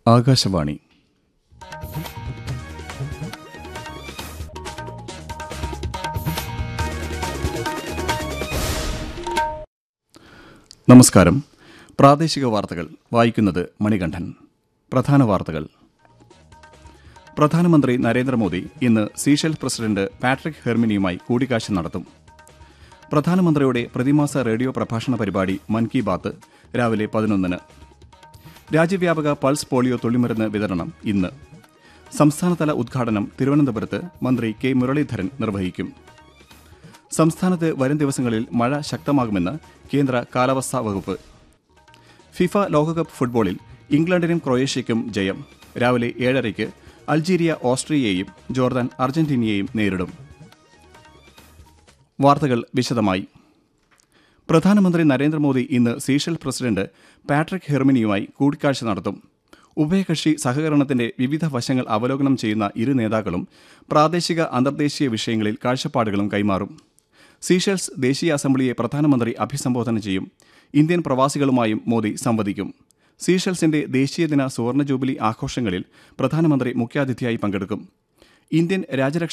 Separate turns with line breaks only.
ആകാശവാണി നമസ്കാരം പ്രാദേശിക വാർത്തകൾ വായിക്കുന്നത് മണികണ്ഠൻ പ്രധാന വാർത്തകൾ പ്രധാനമന്ത്രി നരേന്ദ്രമോദി ഇന്ന് സീഷെൽ പ്രസിഡന്റ് പാട്രിക് ഹെർമിനിയുമായി കൂടിക്കാഴ്ച നടത്തും പ്രധാനമന്ത്രിയുടെ പ്രതിമാസ റേഡിയോ പ്രഭാഷണ പരിപാടി മൻ കി ബാത്ത് രാവിലെ പതിനൊന്നിന് രാജ്യവ്യാപക പൾസ് പോളിയോ തുള്ളിമരുന്ന് വിതരണം ഇന്ന് സംസ്ഥാനതല ഉദ്ഘാടനം തിരുവനന്തപുരത്ത് മന്ത്രി കെ മുരളീധരൻ നിർവഹിക്കും സംസ്ഥാനത്ത് വരും ദിവസങ്ങളിൽ മഴ ശക്തമാകുമെന്ന് കേന്ദ്ര കാലാവസ്ഥാ വകുപ്പ് ഫിഫ ലോകകപ്പ് ഫുട്ബോളിൽ ഇംഗ്ലണ്ടിനും ക്രൊയേഷ്യയ്ക്കും ജയം രാവിലെ ഏഴരയ്ക്ക് അൾജീരിയ ഓസ്ട്രിയയെയും ജോർദാൻ അർജന്റീനയെയും നേരിടും വാർത്തകൾ വിശദമായി പ്രധാനമന്ത്രി നരേന്ദ്രമോദി ഇന്ന് സീഷൽ പ്രസിഡന്റ് പാട്രിക് ഹെർമിനിയുമായി കൂടിക്കാഴ്ച നടത്തും ഉഭയകക്ഷി സഹകരണത്തിന്റെ വിവിധ വശങ്ങൾ അവലോകനം ചെയ്യുന്ന ഇരു നേതാക്കളും പ്രാദേശിക അന്തർദേശീയ വിഷയങ്ങളിൽ കാഴ്ചപ്പാടുകളും കൈമാറും സീഷെൽസ് ദേശീയ അസംബ്ലിയെ പ്രധാനമന്ത്രി അഭിസംബോധന ചെയ്യും ഇന്ത്യൻ പ്രവാസികളുമായും മോദി സംവദിക്കും സീഷെൽസിന്റെ ദേശീയദിന സുവർണ ജൂബിലി ആഘോഷങ്ങളിൽ പ്രധാനമന്ത്രി മുഖ്യാതിഥിയായി പങ്കെടുക്കും ഇന്ത്യൻ രാജ്യരക്ഷാ